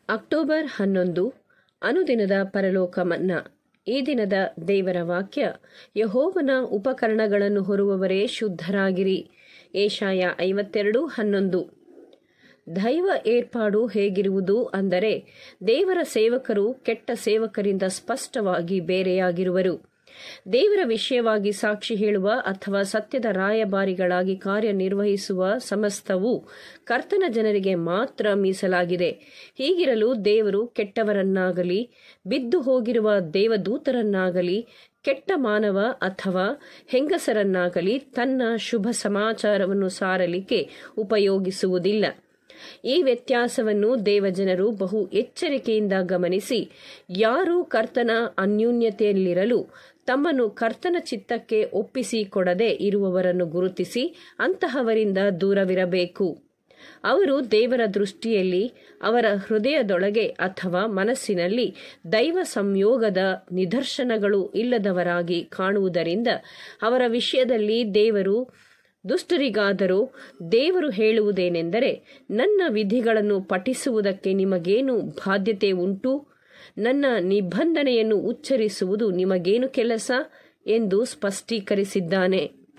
October ಹನ್ನೊಂದು ಅನುದಿನದ ಪರಲೋಕ ಮನ್ನಾ ಈ ದಿನದ ದೇವರ ವಾಕ್ಯ ಯಹೋವನ ಉಪಕರಣಗಳನ್ನು ಹೊರುವವರೇ ಶುದ್ಧರಾಗಿರಿ ಏಷಾಯ ಐವತ್ತೆರಡು ಹನ್ನೊಂದು ದೈವ ಏರ್ಪಾಡು ಹೇಗಿರುವುದು ಅಂದರೆ ದೇವರ ಸೇವಕರು ಕೆಟ್ಟ ಸೇವಕರಿಂದ ಸ್ಪಷ್ಟವಾಗಿ ಬೇರೆಯಾಗಿರುವರು ದೇವರ ವಿಷಯವಾಗಿ ಸಾಕ್ಷಿ ಹೇಳುವ ಅಥವಾ ಸತ್ಯದ ರಾಯಭಾರಿಗಳಾಗಿ ಕಾರ್ಯನಿರ್ವಹಿಸುವ ಸಮಸ್ತವು ಕರ್ತನ ಜನರಿಗೆ ಮಾತ್ರ ಮೀಸಲಾಗಿದೆ ಹೀಗಿರಲು ದೇವರು ಕೆಟ್ಟವರನ್ನಾಗಲಿ ಬಿದ್ದು ಹೋಗಿರುವ ದೇವದೂತರನ್ನಾಗಲಿ ಕೆಟ್ಟ ಮಾನವ ಅಥವಾ ಹೆಂಗಸರನ್ನಾಗಲಿ ತನ್ನ ಶುಭ ಸಮಾಚಾರವನ್ನು ಸಾರಲಿಕ್ಕೆ ಉಪಯೋಗಿಸುವುದಿಲ್ಲ ಈ ವ್ಯತ್ಯಾಸವನ್ನು ದೇವಜನರು ಬಹು ಎಚ್ಚರಿಕೆಯಿಂದ ಗಮನಿಸಿ ಯಾರು ಕರ್ತನ ಅನ್ಯೂನ್ಯತೆಯಲ್ಲಿರಲು ತಮ್ಮನ್ನು ಕರ್ತನ ಚಿತ್ತಕ್ಕೆ ಒಪ್ಪಿಸಿಕೊಡದೆ ಇರುವವರನ್ನು ಗುರುತಿಸಿ ಅಂತಹವರಿಂದ ದೂರವಿರಬೇಕು ಅವರು ದೇವರ ದೃಷ್ಟಿಯಲ್ಲಿ ಅವರ ಹೃದಯದೊಳಗೆ ಅಥವಾ ಮನಸ್ಸಿನಲ್ಲಿ ದೈವ ಸಂಯೋಗದ ನಿದರ್ಶನಗಳು ಇಲ್ಲದವರಾಗಿ ಕಾಣುವುದರಿಂದ ಅವರ ವಿಷಯದಲ್ಲಿ ದೇವರು ದುಷ್ಟರಿಗಾದರೂ ದೇವರು ಹೇಳುವುದೇನೆಂದರೆ ನನ್ನ ವಿಧಿಗಳನ್ನು ಪಠಿಸುವುದಕ್ಕೆ ನಿಮಗೇನು ಬಾಧ್ಯತೆ ಉಂಟು ನನ್ನ ನಿಬಂಧನೆಯನ್ನು ಉಚ್ಚರಿಸುವುದು ನಿಮಗೇನು ಕೆಲಸ ಎಂದು ಸ್ಪಷ್ಟೀಕರಿಸಿದ್ದಾನೆ